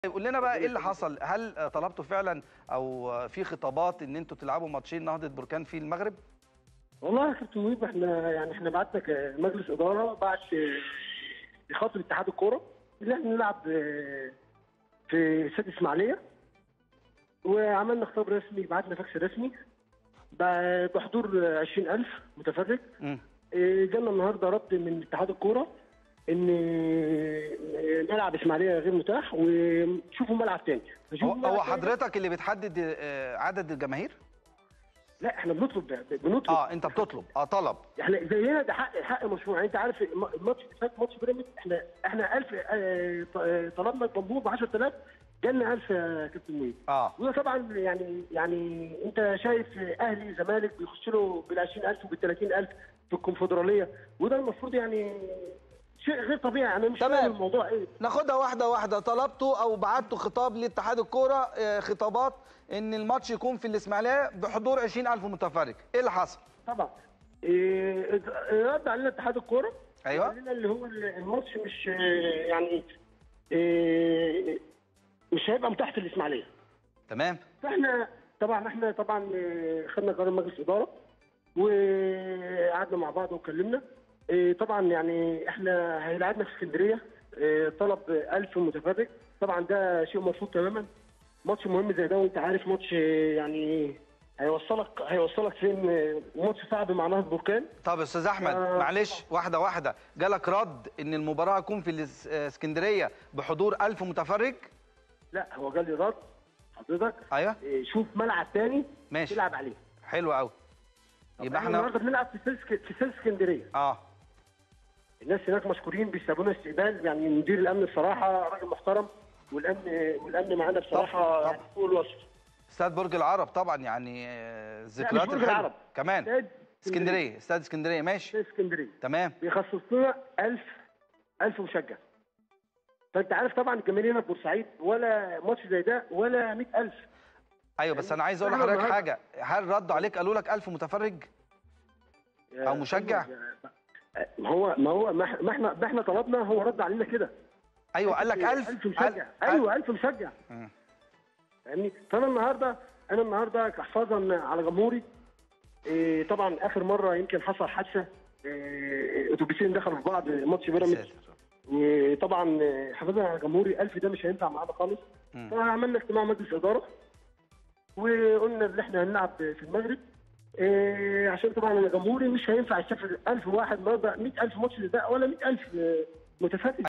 طيب قول لنا بقى ايه اللي حصل هل طلبتوا فعلا او في خطابات ان انتوا تلعبوا ماتشين نهضه بركان في المغرب والله يا كابتن مهيب احنا يعني احنا بعتنا كمجلس اداره بعت بخاطر اتحاد الكوره اللي احنا نلعب في استاد اسماعيليه وعملنا خطاب رسمي بعتنا فاكس رسمي بحضور 20000 متفرج مم. إيه، جالنا النهارده رد من اتحاد الكوره ان ملعب اسماعيليه غير متاح وشوفوا ملعب تاني هو, فشوفوا ملعب هو تاني. حضرتك اللي بتحدد آه، عدد الجماهير لا احنا بنطلب بنطلب اه انت بتطلب اه طلب احنا زينا ده حق حق مشروع يعني انت عارف الم- الماتش اللي فات ماتش بيراميدز احنا احنا 1000 اه، ط- اه، طلبنا الجمهور ب 10000 جالنا 1000 يا كابتن مهيب اه وده طبعا يعني يعني انت شايف اهلي زمالك بيخش له بال 20000 وبال 30000 في الكونفدراليه وده المفروض يعني شيء غير طبيعي انا مش تمام. فاهم الموضوع ايه ناخدها واحده واحده طلبتوا او بعتوا خطاب لاتحاد الكوره آه، خطابات ان الماتش يكون في الاسماعيليه بحضور 20000 متفرج ايه اللي حصل طبعا إيه ات- رد علينا اتحاد الكوره أيوة. قال لنا اللي هو الماتش مش اه، يعني إيه مش هيبقى متاح في الاسماعيليه تمام فاحنا طبعا احنا طبعا اه، خدنا قرار مجلس اداره وقعدنا مع بعض واتكلمنا اه، طبعا يعني احنا هيلعبنا في اسكندريه اه، طلب 1000 متفرج طبعا ده شيء مرفوض تماما ماتش مهم زي ده وانت عارف ماتش اه، يعني هيوصلك هيوصلك فين اه، ماتش صعب مع نهضه بركان طب يا استاذ احمد آه. معلش واحده واحده جالك رد ان المباراه هتكون في الاس- آه، اسكندريه بحضور 1000 متفرج لا هو جالي رد حضرتك ايوه اه، شوف ملعب تاني ماشي. تلعب عليه حلو قوي طب يبقى احنا احنا النهارده بنلعب في استاد اسك- في استاد اسكندريه اه الناس هناك مشكورين بيستقبلونا استقبال يعني مدير الامن بصراحه راجل محترم والامن والامن معانا بصراحه طبعاً. يعني فوق الوصف استاد برج العرب طبعا يعني آه، ذكريات برج الحلوة. العرب. كمان استاد اسكندريه استاد اسكندريه ماشي استاد اسكندريه تمام بيخصص لنا 1000 1000 مشجع فانت عارف طبعا الجماهير هنا في بورسعيد ولا ماتش زي ده ولا 100000 ايوه بس انا عايز اقول إحنا لحضرتك النهاردة- حاجه هل ردوا عليك قالوا لك 1000 متفرج أو مشجع؟ ما هو ما هو ما إحنا- ما احنا ما احنا طلبنا هو رد علينا كده ايوه قال لك 1000 1000 مشجع ايوه 1000 مشجع مم. فاهمني فانا النهارده انا النهارده كحفاظا على جمهوري إيه طبعا اخر مره يمكن حصل حادثه إيه اتوبيسين دخلوا في بعض ماتش بيراميدز ساتر. وطبعا إيه، حفاظا على جمهوري 1000 ده مش هينفع معانا خالص مم. فعملنا اجتماع مجلس اداره وقلنا ان احنا هنلعب في المغرب إيه عشان طبعا انا جمهوري مش هينفع يسافر 1000 واحد النهارده 100000 ماتش ده ولا 100000 متفرج